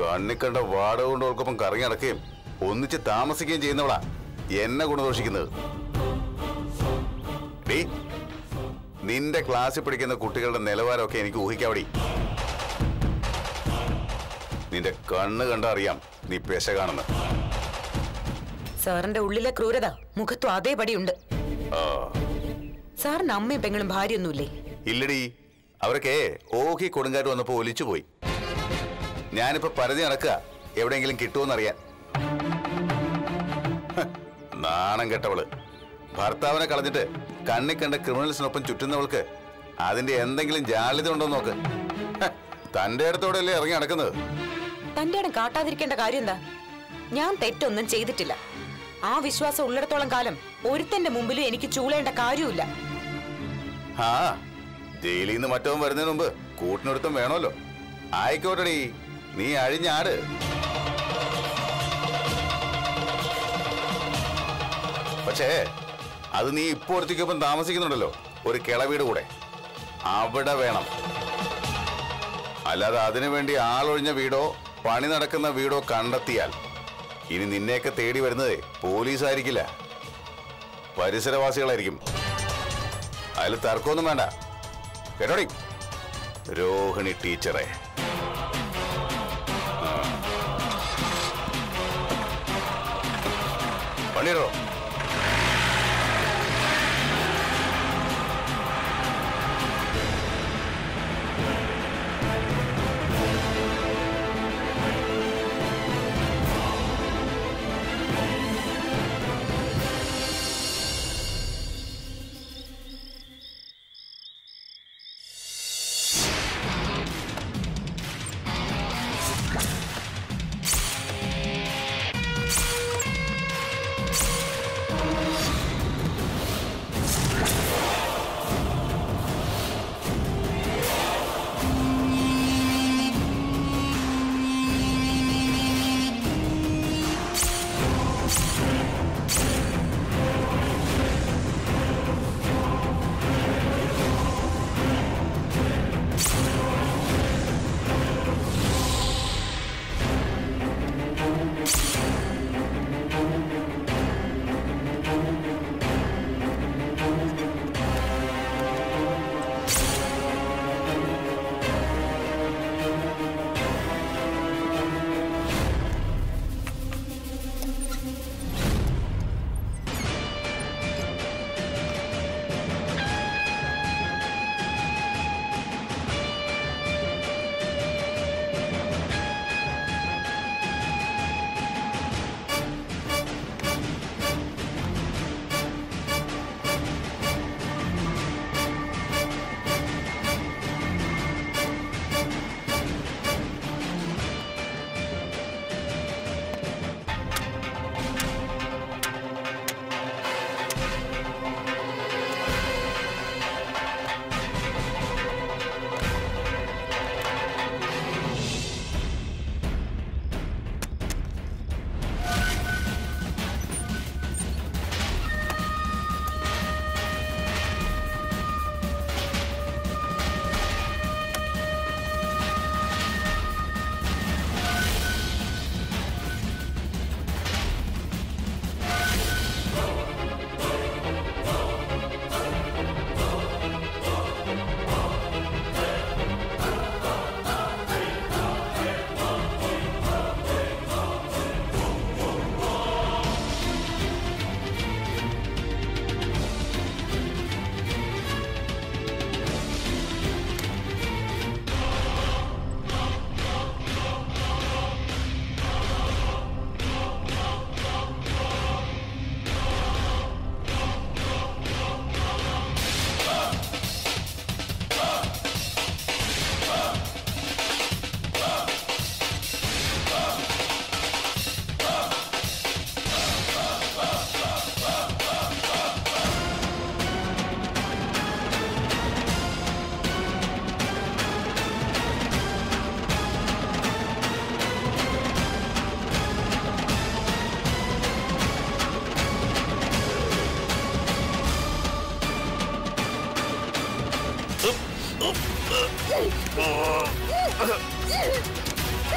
കണ്ണി കണ്ട വാടക കൊണ്ടവർക്കൊപ്പം കറങ്ങി നടക്കുകയും ഒന്നിച്ച് താമസിക്കുകയും ചെയ്യുന്നവളാ എന്നെ ഗുണദോഷിക്കുന്നത് ഡീ നിന്റെ ക്ലാസ്സിൽ പഠിക്കുന്ന കുട്ടികളുടെ നിലവാരമൊക്കെ എനിക്ക് ഊഹിക്കാവടി നിന്റെ കണ്ണ് കണ്ട അറിയാം നീ പെശ കാണുന്നത് സാറിന്റെ ഉള്ളിലെ ക്രൂരത മുഖത്തും അതേപടിയുണ്ട് ആ സാറിന് അമ്മയും പെങ്ങളും ഭാര്യയൊന്നുമില്ലേ ഇല്ലടി അവരൊക്കെ ഓഹി കൊടുങ്കാറ്റ് വന്നപ്പോ ഒലിച്ചു പോയി ഞാനിപ്പോ പരതി നടക്കുക എവിടെയെങ്കിലും കിട്ടുമെന്നറിയാൻ ഹ്, നാണം കെട്ടവള് ഭർത്താവിനെ കളഞ്ഞിട്ട് കണ്ണി കണ്ട ക്രിമിനൽസിനൊപ്പം ചുറ്റുന്നവൾക്ക് അതിന്റെ എന്തെങ്കിലും ജാള്യത ഉണ്ടോ നോക്ക് ഹ്, തന്റെ അടുത്തോടെയല്ലേ ഇറങ്ങി നടക്കുന്നത് തന്റെ ഇടം കാട്ടാതിരിക്കേണ്ട കാര്യം എന്താ ഞാൻ തെറ്റൊന്നും ചെയ്തിട്ടില്ല ആ വിശ്വാസം ഉള്ളിടത്തോളം കാലം ഒരുത്തന്റെ മുമ്പിലും എനിക്ക് ചൂളേണ്ട കാര്യമില്ല ആ ജയിലിൽ നിന്ന് മറ്റവൻ വരുന്നതിന് മുമ്പ് കൂട്ടിനൊരുത്തം വേണമല്ലോ ആയിക്കോട്ടെടി നീ അഴിഞ്ഞാട് പക്ഷേ അത് നീ ഇപ്പൊ ഒരുത്തിക്കൊപ്പം താമസിക്കുന്നുണ്ടല്ലോ ഒരു കിളവീട് കൂടെ അവിടെ വേണം അല്ലാതെ അതിനു വേണ്ടി ആളൊഴിഞ്ഞ വീടോ പണി നടക്കുന്ന വീടോ കണ്ടെത്തിയാൽ ഇനി നിന്നെയൊക്കെ തേടി വരുന്നത് പോലീസായിരിക്കില്ല പരിസരവാസികളായിരിക്കും അതിൽ തർക്കമൊന്നും വേണ്ട കേട്ടോടി രോഹിണി ടീച്ചറെ ആ. പണിയിടോ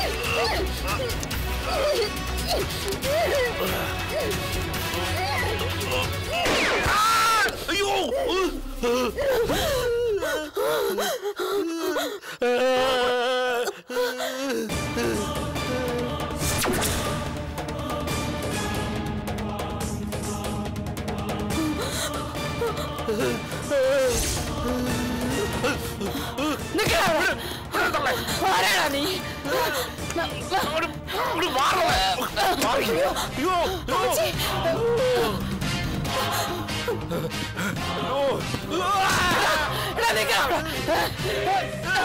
അയ്യോ ആരാടാ നീ ഇങ്ങോട്ട് മാറണേ. മാറി. അയ്യോ അയ്യോ. എടാ, നിക്കടാ അവിടെ.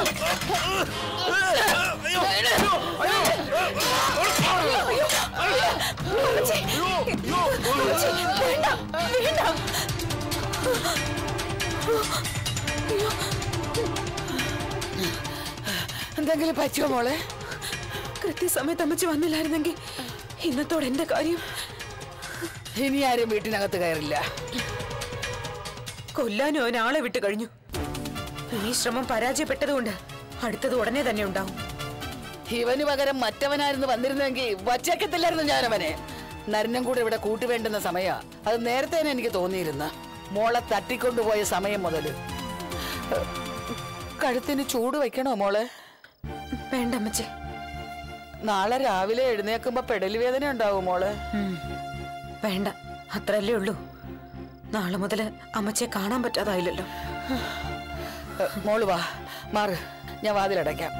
എന്തെങ്കിലും പറ്റുമോ മോളെ കൃത്യസമയത്ത് അമ്മച്ചി വന്നില്ലായിരുന്നെങ്കിൽ ഇന്നത്തോടെ എന്റെ കാര്യം ഇനി ആരും വീട്ടിനകത്ത് കയറില്ല കൊല്ലാനും അവൻ ആളെ വിട്ടു കഴിഞ്ഞു ഈ ശ്രമം പരാജയപ്പെട്ടതുകൊണ്ട് അടുത്തത് ഉടനെ തന്നെ ഉണ്ടാവും ഇവന് പകരം മറ്റവനായിരുന്നു വന്നിരുന്നെങ്കിൽ വച്ചേക്കത്തില്ലായിരുന്നു ഞാനവനെ നരനും കൂടെ ഇവിടെ കൂട്ടുവേണ്ടുന്ന സമയ അത് നേരത്തെ തന്നെ എനിക്ക് തോന്നിയിരുന്ന മോളെ തട്ടിക്കൊണ്ടുപോയ സമയം മുതല് കഴുത്തിന് ചൂട് വെക്കണോ മോളെ വേണ്ട അമ്മച്ചി നാളെ രാവിലെ എഴുന്നേക്കുമ്പോ പെടൽ വേദന ഉണ്ടാവും മോളെ ഉം. വേണ്ട അത്രല്ലേ ഉള്ളൂ നാളെ മുതൽ അമ്മച്ചിയെ കാണാൻ പറ്റാതായില്ലല്ലോ ഏ, മോള് വാ മാറ് ഞാൻ വാതിലടയ്ക്കാം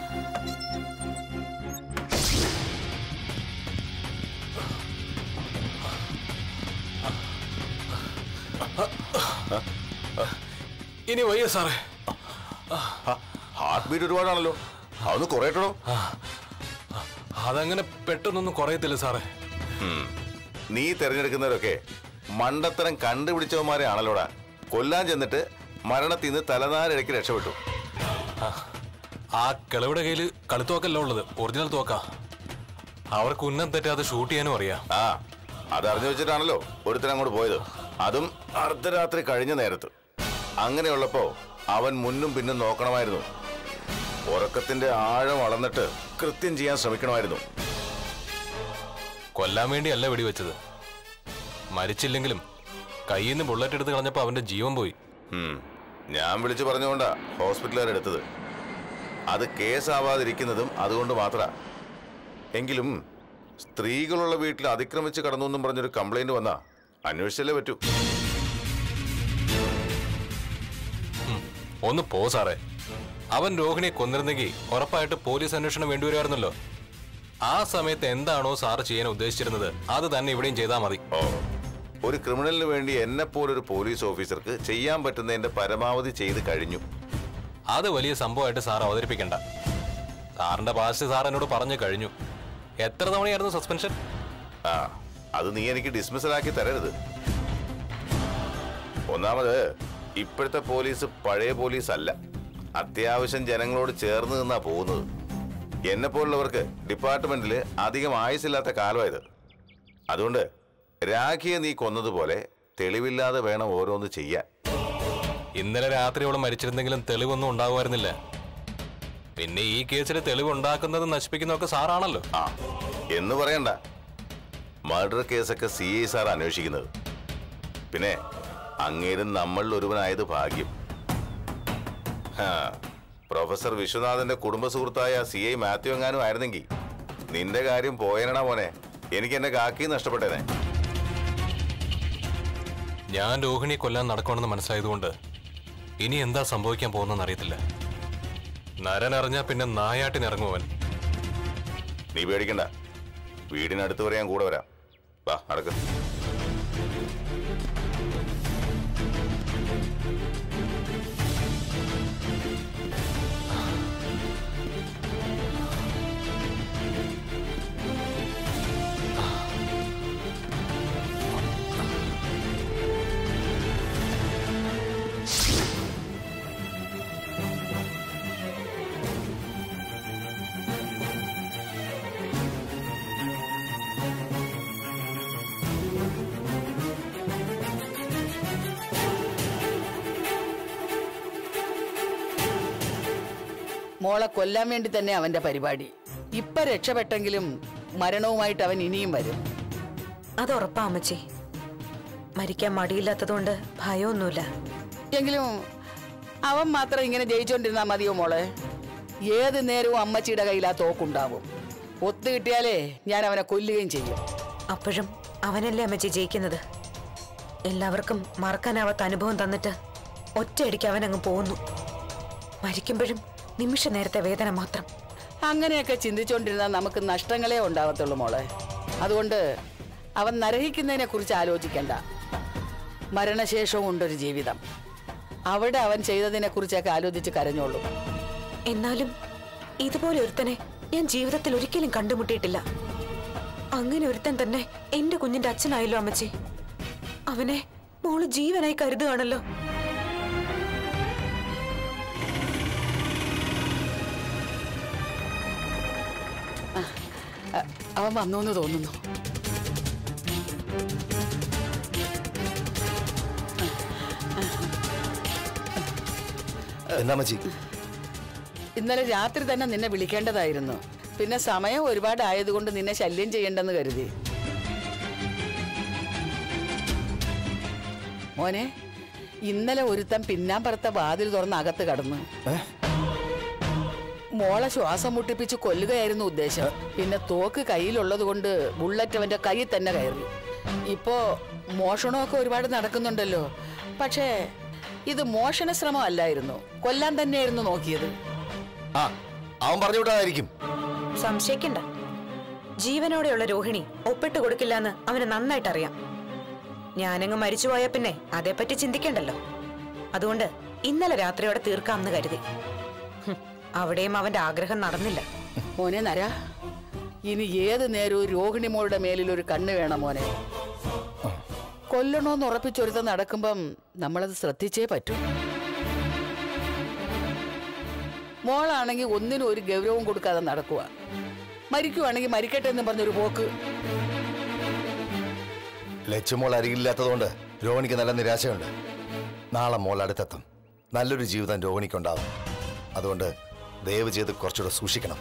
ഇനി വയ്യ സാറേ ഹാർട്ട് ബീറ്റ് ഒരുപാടാണല്ലോ അതൊന്ന് കുറയട്ടോ അതങ്ങനെ പെട്ടെന്നൊന്നും കുറയത്തില്ല സാറേ നീ തിരഞ്ഞെടുക്കുന്നവരൊക്കെ മണ്ടത്തരം കണ്ടുപിടിച്ചവന്മാരെ ആണല്ലോടാ കൊല്ലാൻ ചെന്നിട്ട് മരണത്തിൽ നിന്ന് തലനാരിഴയ്ക്ക് രക്ഷപ്പെട്ടു ആ കിളവിടെ കയ്യിൽ കളിത്തോക്കല്ല ഉള്ളത് ഒറിജിനൽ തോക്കാ അവർക്ക് ഉന്നം തെറ്റാതെ ഷൂട്ട് ചെയ്യാനും അറിയാം ആ അതറിഞ്ഞു വെച്ചിട്ടാണല്ലോ ഒരുത്തൻ അങ്ങോട്ട് പോയത് അതും അർദ്ധരാത്രി കഴിഞ്ഞ നേരത്ത് അങ്ങനെയുള്ളപ്പോ അവൻ മുന്നും പിന്നും നോക്കണമായിരുന്നു ഉറക്കത്തിന്റെ ആഴം അളന്നിട്ട് കൃത്യം ചെയ്യാൻ ശ്രമിക്കണമായിരുന്നു കൊല്ലാൻ വേണ്ടിയല്ല വെടിവെച്ചത് മരിച്ചില്ലെങ്കിലും കയ്യിൽ നിന്ന് ബുള്ളറ്റ് എടുത്ത് കളഞ്ഞപ്പോൾ അവന്റെ ജീവൻ പോയി ഉം. ഞാൻ വിളിച്ചു പറഞ്ഞുകൊണ്ടാ ഹോസ്പിറ്റലുകാർ എടുത്തത് അത് കേസാവാതിരിക്കുന്നതും അതുകൊണ്ട് മാത്ര എങ്കിലും സ്ത്രീകളുള്ള വീട്ടിൽ അതിക്രമിച്ച് കടന്നു എന്നും പറഞ്ഞൊരു കംപ്ലൈന്റ് വന്നാ അന്വേഷിച്ചല്ലേ പറ്റൂ ഒന്ന് പോ സാറേ അവൻ രോഹിണിയെ കൊന്നിരുന്നെങ്കിൽ ഉറപ്പായിട്ട് പോലീസ് അന്വേഷണം വേണ്ടിവരുമായിരുന്നല്ലോ ആ സമയത്ത് എന്താണോ സാറ് ചെയ്യാൻ ഉദ്ദേശിച്ചിരുന്നത് അത് തന്നെ ഇവിടെയും ചെയ്താൽ മതി ഓ ഒരു ക്രിമിനലിന് വേണ്ടി എന്നെ പോലൊരു പോലീസ് ഓഫീസർക്ക് ചെയ്യാൻ പറ്റുന്നതിന്റെ പരമാവധി ചെയ്ത് കഴിഞ്ഞു അത് വലിയ സംഭവമായിട്ട് സാർ അവതരിപ്പിക്കണ്ട സാറിന്റെ പാസ്റ്റ് സാർ എന്നോട് പറഞ്ഞു കഴിഞ്ഞു എത്ര തവണയായിരുന്നു സസ്പെൻഷൻ ആ അത് നീ എനിക്ക് ഡിസ്മിസലാക്കി തരരുത് ഒന്നാമത് ഇപ്പോഴത്തെ പോലീസ് പഴയ പോലീസ് അല്ല അത്യാവശ്യം ജനങ്ങളോട് ചേർന്ന് നിന്നാ പോകുന്നത് എന്നെ പോലുള്ളവർക്ക് ഡിപ്പാർട്ട്മെന്റിൽ അധികം ആയുസില്ലാത്ത കാലമായത് അതുകൊണ്ട് രാഖിയെ നീ കൊന്നതുപോലെ തെളിവില്ലാതെ വേണം ഓരോന്ന് ചെയ്യാൻ ഇന്നലെ രാത്രിയോളം മരിച്ചിരുന്നെങ്കിലും തെളിവൊന്നും ഉണ്ടാകുമായിരുന്നില്ല പിന്നെ ഈ കേസിൽ തെളിവ് ഉണ്ടാക്കുന്നതും നശിപ്പിക്കുന്നതൊക്കെ സാറാണല്ലോ ആ എന്ന് പറയണ്ട മർഡർ കേസൊക്കെ സി ഐ സാർ അന്വേഷിക്കുന്നത് പിന്നെ അങ്ങേരും നമ്മളിൽ ഒരുവനായത് ഭാഗ്യം ഹാ, പ്രൊഫസർ വിശ്വനാഥന്റെ കുടുംബ സുഹൃത്തായ സി ഐ മാത്യു എങ്ങാനും ആയിരുന്നെങ്കിൽ നിന്റെ കാര്യം പോയനടാ മോനെ എനിക്ക് എന്റെ കാക്കി നഷ്ടപ്പെട്ടേനെ ഞാൻ രോഹിണിയെ കൊല്ലാൻ നടക്കുവാണെന്ന് മനസ്സിലായതുകൊണ്ട് ഇനി എന്താ സംഭവിക്കാൻ പോകുന്നെന്ന് അറിയത്തില്ല നരൻ അറിഞ്ഞാ പിന്നെ നായാട്ടിനിറങ്ങുവൻ നീ പേടിക്കണ്ട വീടിനടുത്ത് വരെ ഞാൻ കൂടെ വരാം വാ നടക്ക് മോളെ കൊല്ലാൻ വേണ്ടി തന്നെ അവന്റെ പരിപാടി ഇപ്പൊ രക്ഷപ്പെട്ടെങ്കിലും മരണവുമായിട്ട് അവൻ ഇനിയും വരും അത് ഉറപ്പാ അമ്മച്ചി മരിക്കാൻ മടിയില്ലാത്തതുകൊണ്ട് ഭയമൊന്നുമില്ല എങ്കിലും അവൻ മാത്രം ഇങ്ങനെ ജയിച്ചോണ്ടിരുന്നാ മതിയോ മോളെ ഏത് നേരവും അമ്മച്ചിയുടെ കയ്യിൽ ആ തോക്കുണ്ടാവും ഒത്തു കിട്ടിയാലേ ഞാൻ അവനെ കൊല്ലുകയും ചെയ്യും അപ്പോഴും അവനല്ലേ അമ്മച്ചി ജയിക്കുന്നത് എല്ലാവർക്കും മറക്കാനാവാത്ത അനുഭവം തന്നിട്ട് ഒറ്റയടിക്ക് അവനങ്ങ് പോകുന്നു മരിക്കുമ്പോഴും നിമിഷ നേരത്തെ വേദന മാത്രം അങ്ങനെയൊക്കെ ചിന്തിച്ചോണ്ടിരുന്നാൽ നമുക്ക് നഷ്ടങ്ങളെ ഉണ്ടാവത്തുള്ളൂ മോളെ അതുകൊണ്ട് അവൻ നരഹിക്കുന്നതിനെ കുറിച്ച് ആലോചിക്കണ്ട മരണശേഷവും ഉണ്ടൊരു ജീവിതം അവിടെ അവൻ ചെയ്തതിനെ കുറിച്ചൊക്കെ ആലോചിച്ച് കരഞ്ഞോളൂ എന്നാലും ഇതുപോലെ ഒരുത്തനെ ഞാൻ ജീവിതത്തിൽ ഒരിക്കലും കണ്ടുമുട്ടിയിട്ടില്ല അങ്ങനെ ഒരുത്തൻ തന്നെ എന്റെ കുഞ്ഞിന്റെ അച്ഛനായല്ലോ അമ്മച്ചി അവനെ മോള് ജീവനായി കരുതുകയാണല്ലോ അ- അവൻ വന്നു എന്ന് തോന്നുന്നു എന്താ മച്ചി ഇന്നലെ രാത്രി തന്നെ നിന്നെ വിളിക്കേണ്ടതായിരുന്നു പിന്നെ സമയം ഒരുപാട് ആയതുകൊണ്ട് നിന്നെ ശല്യം ചെയ്യണ്ടെന്ന് കരുതി മോനെ ഇന്നലെ ഒരുത്തൻ പിന്നാമ്പറത്തെ വാതിൽ തുറന്ന് അകത്ത് കടന്നു മോളെ ശ്വാസം മുട്ടിപ്പിച്ച് കൊല്ലുകയായിരുന്നു ഉദ്ദേശം പിന്നെ തോക്ക് കയ്യിലുള്ളത് കൊണ്ട് ബുള്ളറ്റ് അവന്റെ കയ്യിൽ തന്നെ കയറി ഇപ്പോ മോഷണമൊക്കെ ഒരുപാട് നടക്കുന്നുണ്ടല്ലോ പക്ഷേ ഇത് മോഷണ ശ്രമം അല്ലായിരുന്നു കൊല്ലാൻ തന്നെയായിരുന്നു നോക്കിയത് ആ അവൻ പറഞ്ഞു വിട്ടതായിരിക്കും സംശയിക്കണ്ട ജീവനോടെയുള്ള രോഹിണി ഒപ്പിട്ട് കൊടുക്കില്ല എന്ന് അവന് നന്നായിട്ട് അറിയാം ഞാനങ്ങ് മരിച്ചുപോയ പിന്നെ അതേപ്പറ്റി ചിന്തിക്കണ്ടല്ലോ അതുകൊണ്ട് ഇന്നലെ രാത്രിയോടെ തീർക്കാമെന്ന് കരുതി ഹും, അവിടെയും അവന്റെ ആഗ്രഹം നടന്നില്ല മോനെ നര ഇനി ഏത് നേരവും രോഹിണി മോളുടെ മേലിൽ ഒരു കണ്ണ് വേണം മോനെ കൊല്ലണോന്ന് ഉറപ്പിച്ചൊരുത്തം നടക്കുമ്പം നമ്മളത് ശ്രദ്ധിച്ചേ പറ്റൂ മോളാണെങ്കിൽ ഒന്നിനും ഒരു ഗൗരവം കൊടുക്കാതെ നടക്കുക മരിക്കുവാണെങ്കിൽ മരിക്കട്ടെ എന്ന് പറഞ്ഞൊരു പോക്ക് ലച്ചുമോൾ അരികില്ലാത്തതുകൊണ്ട് രോഹിണിക്ക് നല്ല നിരാശയുണ്ട് നാളെ മോൾ അടുത്തെത്തും നല്ലൊരു ജീവിതം രോഹിണിക്കുണ്ടാവും അതുകൊണ്ട് ദയവ് ചെയ്ത് കുറച്ചുകൂടെ സൂക്ഷിക്കണം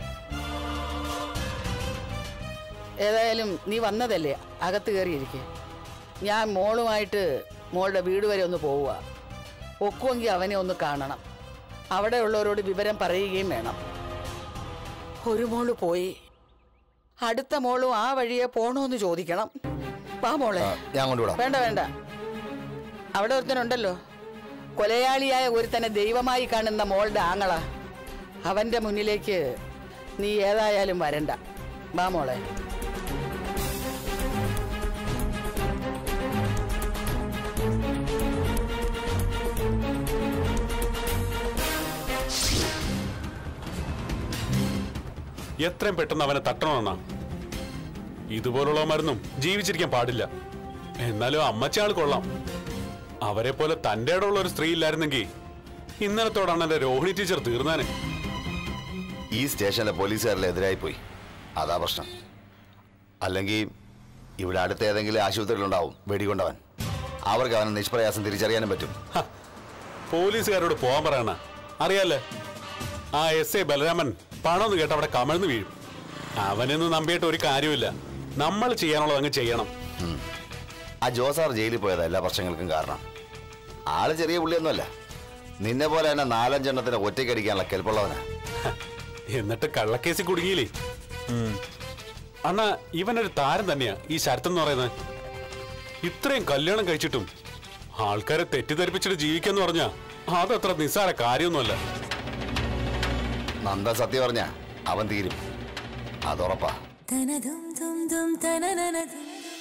ഏതായാലും നീ വന്നതല്ലേ അകത്ത് കയറിയിരിക്കെ ഞാൻ മോളുമായിട്ട് മോളുടെ വീട് വരെ ഒന്ന് പോവുക ഒക്കുമെങ്കിൽ അവനെ ഒന്ന് കാണണം അവിടെയുള്ളവരോട് വിവരം പറയുകയും വേണം ഒരു മോള് പോയി അടുത്ത മോളും ആ വഴിയെ പോണോന്ന് ചോദിക്കണം വാ മോളെ ആ, ഞാൻ കൊണ്ടുവിടാം വേണ്ട വേണ്ട അവിടെ ഒരുത്തനുണ്ടല്ലോ കൊലയാളിയായ ഒരുത്തനെ ദൈവമായി കാണുന്ന മോളുടെ ആങ്ങള അവന്റെ മുന്നിലേക്ക് നീ ഏതായാലും വരണ്ട വാ മോളെ എത്രയും പെട്ടെന്ന് അവനെ തട്ടണമെന്നാ ഇതുപോലുള്ള മരുന്നും ജീവിച്ചിരിക്കാൻ പാടില്ല എന്നാലും അമ്മച്ചാൾ കൊള്ളാം അവരെ പോലെ തന്റെ ഇടമുള്ള ഒരു സ്ത്രീ ഇല്ലായിരുന്നെങ്കിൽ ഇന്നലത്തോടാണ് എന്റെ രോഹിണി ടീച്ചർ തീർന്നാനെ ഈ സ്റ്റേഷനിലെ പോലീസുകാരെല്ലാം എതിരായി പോയി അതാ പ്രശ്നം അല്ലെങ്കിൽ ഇവിടെ അടുത്ത ഏതെങ്കിലും ആശുപത്രിയിലുണ്ടാവും വെടികൊണ്ടവൻ അവർക്ക് അവനെ നിഷ്പ്രയാസം തിരിച്ചറിയാനും പറ്റും ഹ, പോലീസുകാരോട് പോകാൻ പറയണ അറിയാലേ ആ എസ് ഐ ബലരാമൻ പണമെന്ന് കേട്ട് അവിടെ കമഴ്ന്നു വീഴും അവനൊന്നും നമ്പിയിട്ട് ഒരു കാര്യമില്ല നമ്മൾ ചെയ്യാനുള്ളത് അങ്ങ് ചെയ്യണം ആ ജോസാർ ജയിലിൽ പോയതാ എല്ലാ പ്രശ്നങ്ങൾക്കും കാരണം ആള് ചെറിയ പുള്ളിയൊന്നുമല്ല നിന്നെ പോലെ തന്നെ നാലഞ്ചെണ്ണത്തിന് ഒറ്റയ്ക്കടിക്കാനുള്ള കെൽപ്പുള്ളവനാ ഹ, എന്നിട്ട് കള്ളക്കേസിൽ കുടുങ്ങിയില്ലേ ഉം. അണ്ണാ ഇവനൊരു താരം തന്നെയാ ഈ ശരത്ത് എന്ന് പറയുന്നത് ഇത്രയും കല്യാണം കഴിച്ചിട്ടും ആൾക്കാരെ തെറ്റിദ്ധരിപ്പിച്ചിട്ട് ജീവിക്കാന്ന് പറഞ്ഞാ അതത്ര നിസ്സാര കാര്യമൊന്നുമല്ല നന്ദ സത്യം പറഞ്ഞ അവൻ തീരും അതുറപ്പാ തനതും തും തും തനനനതും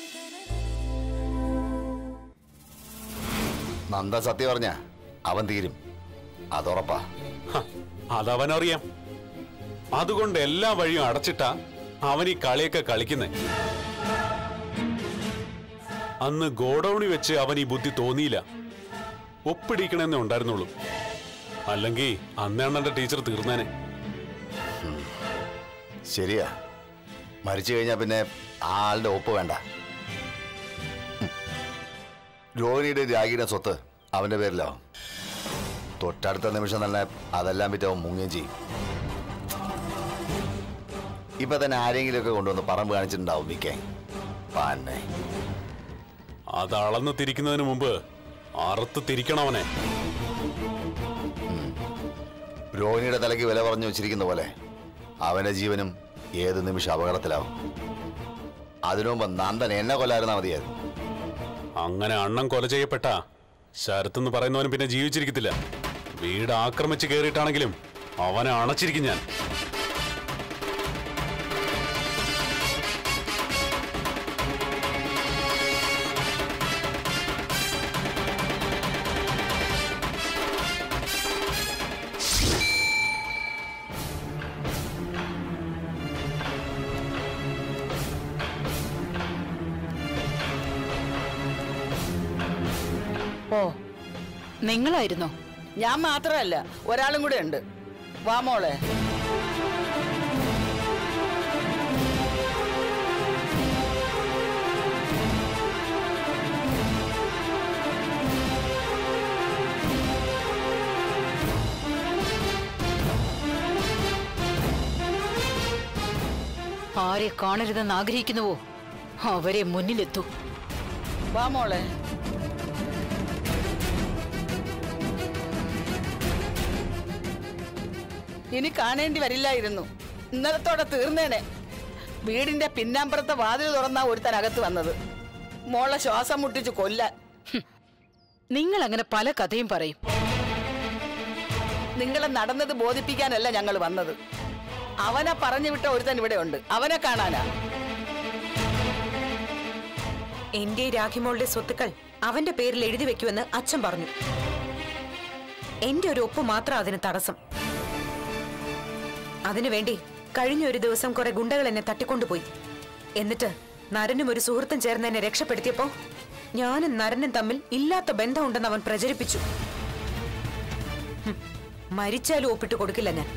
നന്ദ സത്യം പറഞ്ഞ അവൻ തീരും അതുറപ്പാ ഹ, അതവനറിയാം അതുകൊണ്ട് എല്ലാ വഴിയും അടച്ചിട്ടാ അവൻ ഈ കളിയൊക്കെ കളിക്കുന്നേ അന്ന് ഗോഡൌണിൽ വെച്ച് അവൻ ഈ ബുദ്ധി തോന്നിയില്ല ഒപ്പിടിക്കണമെന്നേ ഉണ്ടായിരുന്നുള്ളൂ അല്ലെങ്കിൽ അന്നണ്ണന്റെ ടീച്ചർ തീർന്നേനെ ശരിയാ മരിച്ചു കഴിഞ്ഞാൽ പിന്നെ ആ ആളുടെ ഒപ്പ് വേണ്ട ഉം. രോഹിണിയുടെ രാഗിയുടെ സ്വത്ത് അവന്റെ പേരിലാവും തൊട്ടടുത്ത നിമിഷം തന്നെ അതെല്ലാം വിറ്റ് അവൻ മുങ്ങുകയും ചെയ്യും ഇപ്പൊ തന്നെ ആരെങ്കിലുമൊക്കെ കൊണ്ടുവന്ന് പറമ്പ് കാണിച്ചിട്ടുണ്ടാവും വിക്കെ പാന്നെ അത് അളന്ന് തിരിക്കുന്നതിന് മുമ്പ് അറുത്ത് തിരിക്കണവനെ രോഹിണിയുടെ തലയ്ക്ക് വില പറഞ്ഞു വെച്ചിരിക്കുന്ന പോലെ അവന്റെ ജീവനും ഏത് നിമിഷം അപകടത്തിലാവും അതിനു മുമ്പ് നന്ദൻ എന്നെ കൊല്ലായിരുന്നാ മതിയായിരുന്നു അങ്ങനെ അണ്ണം കൊല ചെയ്യപ്പെട്ട ശരത്ത് എന്ന് പറയുന്നവനും പിന്നെ ജീവിച്ചിരിക്കത്തില്ല വീട് ആക്രമിച്ച് കയറിയിട്ടാണെങ്കിലും അവനെ അണച്ചിരിക്കും ഞാൻ ഓ നിങ്ങളായിരുന്നോ ഞാൻ മാത്രമല്ല ഒരാളും കൂടെ ഉണ്ട് വാ മോളെ ആരെ കാണരുതെന്ന് ആഗ്രഹിക്കുന്നുവോ അവരെ മുന്നിലെത്തൂ വാ മോളെ ഇനി കാണേണ്ടി വരില്ലായിരുന്നു ഇന്നലത്തോടെ തീർന്നേനെ വീടിന്റെ പിന്നാമ്പുറത്തെ വാതിൽ തുറന്നാ ഒരുത്തൻ അകത്ത് വന്നത് മോളെ ശ്വാസം മുട്ടിച്ച് കൊല്ലാൻ നിങ്ങൾ അങ്ങനെ പല കഥയും പറയും നിങ്ങളെ നടന്നത് ബോധിപ്പിക്കാനല്ല ഞങ്ങൾ വന്നത് അവനെ പറഞ്ഞു വിട്ട ഒരുത്തൻ ഇവിടെ ഉണ്ട് അവനെ കാണാനാ എന്റെ രാഖിമോളുടെ സ്വത്തുക്കൾ അവന്റെ പേരിൽ എഴുതി വെക്കുമെന്ന് അച്ഛൻ പറഞ്ഞു എന്റെ ഒരു ഒപ്പ് മാത്രം അതിന് തടസ്സം അതിനുവേണ്ടി കഴിഞ്ഞ ഒരു ദിവസം കുറെ ഗുണ്ടകൾ എന്നെ തട്ടിക്കൊണ്ടുപോയി എന്നിട്ട് നരനും ഒരു സുഹൃത്തും ചേർന്ന് എന്നെ രക്ഷപ്പെടുത്തിയപ്പോ ഞാനും നരനും തമ്മിൽ ഇല്ലാത്ത ബന്ധമുണ്ടെന്ന് അവൻ പ്രചരിപ്പിച്ചു ഹും, മരിച്ചാലും ഒപ്പിട്ട് കൊടുക്കില്ല ഞാൻ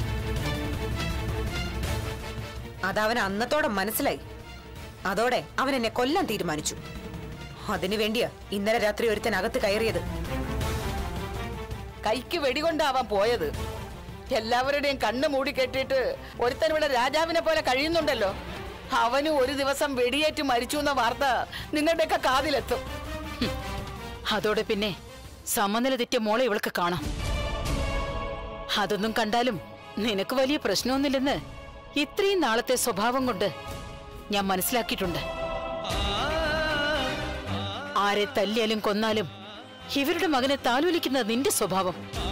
അതവൻ അന്നത്തോടെ മനസ്സിലായി അതോടെ അവൻ എന്നെ കൊല്ലാൻ തീരുമാനിച്ചു അതിനു വേണ്ടിയാ ഇന്നലെ രാത്രി ഒരുത്തൻ അകത്ത് കയറിയത് കൈക്ക് വെടികൊണ്ടാവാൻ പോയത് എല്ലാവരുടെയും കണ്ണ് മൂടി കെട്ടിയിട്ട് ഒരുത്തൻ ഇവിടെ രാജാവിനെ പോലെ കഴിയുന്നുണ്ടല്ലോ അവനും ഒരു ദിവസം വെടിയേറ്റ് മരിച്ചു എന്ന വാർത്ത നിങ്ങളുടെയൊക്കെ കാതിലെത്തും അതോടെ പിന്നെ സമനില തെറ്റിയ മോളെ ഇവൾക്ക് കാണാം അതൊന്നും കണ്ടാലും നിനക്ക് വലിയ പ്രശ്നമൊന്നുമില്ലെന്ന് ഇത്രയും നാളത്തെ സ്വഭാവം കൊണ്ട് ഞാൻ മനസ്സിലാക്കിയിട്ടുണ്ട് ആരെ തല്ലിയാലും കൊന്നാലും ഇവരുടെ മകനെ താലോലിക്കുന്ന നിന്റെ സ്വഭാവം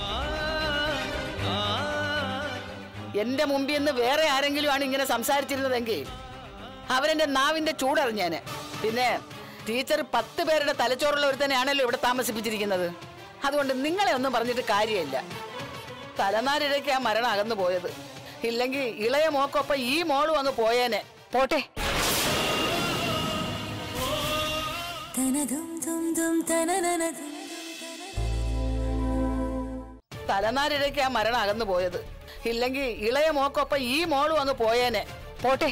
എന്റെ മുമ്പിൽ നിന്ന് വേറെ ആരെങ്കിലും ആണ് ഇങ്ങനെ സംസാരിച്ചിരുന്നതെങ്കിൽ അവരെന്റെ നാവിന്റെ ചൂടറിഞ്ഞേനെ പിന്നെ ടീച്ചർ പത്ത് പേരുടെ തലച്ചോറുള്ള ഒരുത്തനെയാണല്ലോ ഇവിടെ താമസിപ്പിച്ചിരിക്കുന്നത് അതുകൊണ്ട് നിങ്ങളെ ഒന്നും പറഞ്ഞിട്ട് കാര്യമില്ല തലനാരിഴയ്ക്ക് ആ മരണം അകന്നു പോയത് ഇല്ലെങ്കിൽ ഇളയ മോക്കൊപ്പം ഈ മോളും അങ്ങ് പോയേനെ പോട്ടെ തനതും തും തും തനനനതും തലനാരിഴയ്ക്ക് ആ മരണം അകന്നു പോയത് ഇല്ലെങ്കിൽ ഇളയ മോക്കൊപ്പം ഈ മോളും അങ്ങ് പോയേനെ പോട്ടെ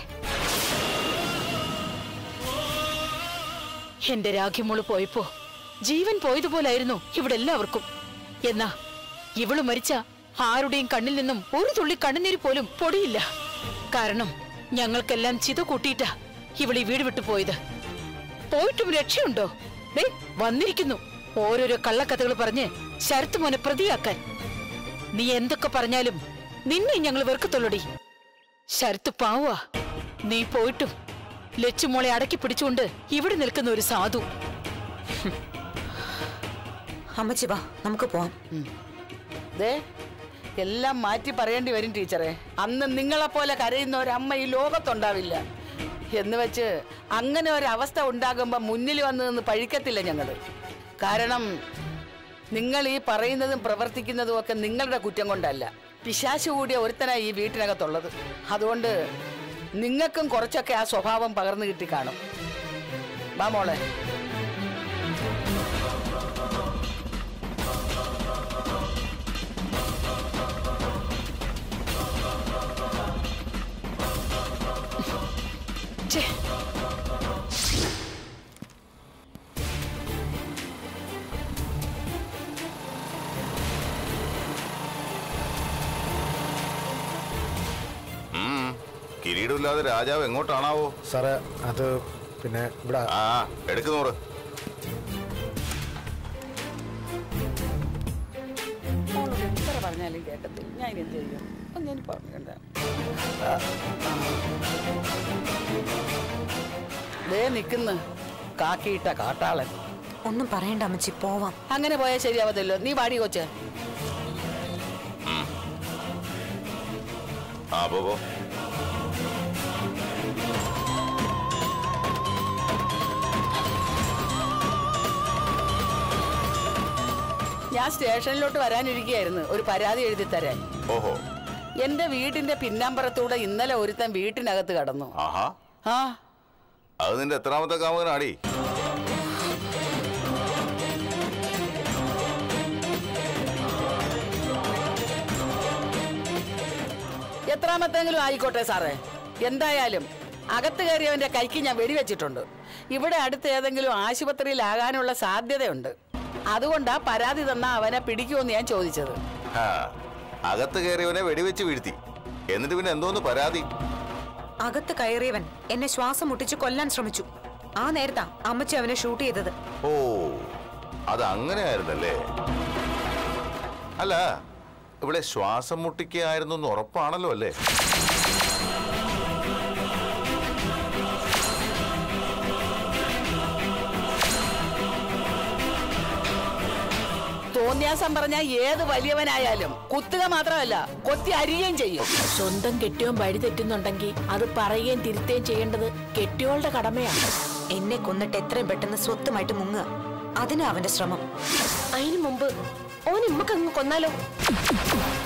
എന്റെ രാഖിമോള് പോയപ്പോ ജീവൻ പോയതുപോലായിരുന്നു ഇവിടെ എല്ലാവർക്കും എന്നാ ഇവള് മരിച്ച ആരുടെയും കണ്ണിൽ നിന്നും ഒരു തുള്ളി കണ്ണുനീര് പോലും പൊടിയില്ല കാരണം ഞങ്ങൾക്കെല്ലാം ചിത കൂട്ടിയിട്ടാ ഇവളീ വീട് വിട്ടു പോയത് പോയിട്ടും രക്ഷയുണ്ടോ ദേ വന്നിരിക്കുന്നു ഓരോരോ കള്ളക്കഥകൾ പറഞ്ഞ് ശരത്ത് മോനെ പ്രതിയാക്കാൻ നീ എന്തൊക്കെ പറഞ്ഞാലും നിന്നെ ഞങ്ങൾ വെറുക്കത്തുള്ളടി ശരത്ത് പാവാ നീ പോയിട്ടും ലച്ചുമോളെ അടക്കി പിടിച്ചുകൊണ്ട് ഇവിടെ നിൽക്കുന്ന ഒരു സാധു അമ്മച്ചി വാ നമുക്ക് പോവാം ദേ എല്ലാം മാറ്റി പറയേണ്ടി വരും ടീച്ചറെ അന്ന് നിങ്ങളെപ്പോലെ കരയുന്ന ഒരമ്മ ഈ ലോകത്തുണ്ടാവില്ല എന്ന് വെച്ച് അങ്ങനെ ഒരവസ്ഥ ഉണ്ടാകുമ്പോൾ മുന്നിൽ വന്ന് നിന്ന് പഴിക്കത്തില്ല ഞങ്ങൾ കാരണം നിങ്ങൾ ഈ പറയുന്നതും പ്രവർത്തിക്കുന്നതും ഒക്കെ നിങ്ങളുടെ കുറ്റം കൊണ്ടല്ല പിശാശു കൂടിയ ഒരുത്തനായി ഈ വീട്ടിനകത്തുള്ളത് അതുകൊണ്ട് നിങ്ങൾക്കും കുറച്ചൊക്കെ ആ സ്വഭാവം പകർന്നു കിട്ടി കാണും വാ മോളെ ഛേ കിരീടമില്ലാതെ രാജാവ് എങ്ങോട്ടാണാവോ സാറേ അത് പിന്നെ ഇവിടെ ആ എടുക്കുന്നൂറ് മോളോട് എത്ര പറഞ്ഞാലും കേൾക്കത്തില്ല ഞാൻ ഇനി എന്ത് ചെയ്യും ഒന്ന് ഞാൻ പറഞ്ഞിട്ടുണ്ട് ദേ നിൽക്കുന്നു കാക്കിയിട്ട കാട്ടാളൻ ഒന്നും പറയണ്ട അമ്മച്ചി പോവാം അങ്ങനെ പോയാൽ ശരിയാവതല്ലോ നീ വാടി കൊച്ചേ ആ പോ പോ. ഞാൻ സ്റ്റേഷനിലോട്ട് വരാനിരിക്കുകയായിരുന്നു ഒരു പരാതി എഴുതി തരാൻ ഓഹോ എന്റെ വീടിന്റെ പിന്നാമ്പറത്തൂടെ ഇന്നലെ ഒരുത്തൻ വീട്ടിനകത്ത് കടന്നു ആഹാ ആ അത് നിന്റെ എത്രാമത്തെ കാമുകനാടി എത്രാമത്തെങ്കിലും ആയിക്കോട്ടെ സാറേ എന്തായാലും അകത്ത് കയറിയവന്റെ കൈക്ക് ഞാൻ വെടിവെച്ചിട്ടുണ്ട് ഇവിടെ അടുത്ത് ഏതെങ്കിലും ആശുപത്രിയിലാകാനുള്ള സാധ്യതയുണ്ട് അതുകൊണ്ടാ പരാതി തന്ന അവനെ പിടിക്കുമെന്ന് ഞാൻ ചോദിച്ചത് ഹാ, അകത്ത് കയറിയവനെ വെടിവെച്ച് വീഴ്ത്തി എന്നിട്ട് പിന്നെ എന്തോന്ന് പരാതി അകത്ത് കയറിയവൻ എന്നെ ശ്വാസം മുട്ടിച്ച് കൊല്ലാൻ ശ്രമിച്ചു ആ നേരത്താ അമ്മച്ചി അവനെ ഷൂട്ട് ചെയ്തത് ഓ അത് അങ്ങനെയായിരുന്നല്ലേ അല്ല ഇവിടെ ശ്വാസം മുട്ടിക്കായിരുന്നു എന്ന് ഉറപ്പാണല്ലോ അല്ലേ തോന്നിയാസം പറഞ്ഞ ഏത് വലിയവനായാലും കുത്തുക മാത്രമല്ല കൊത്തി അരിയുകയും ചെയ്യും സ്വന്തം കെട്ടിയോൻ വഴി തെറ്റുന്നുണ്ടെങ്കിൽ അത് പറയുകയും തിരുത്തുകയും ചെയ്യേണ്ടത് കെട്ടിയോളുടെ കടമയാണ് എന്നെ കൊന്നിട്ട് എത്രയും പെട്ടെന്ന് സ്വത്തുമായിട്ട് മുങ്ങുക അതിനാ അവന്റെ ശ്രമം അതിനു മുമ്പ് ഓൻ ഇമ്മക്കങ്ങ് കൊന്നാലോ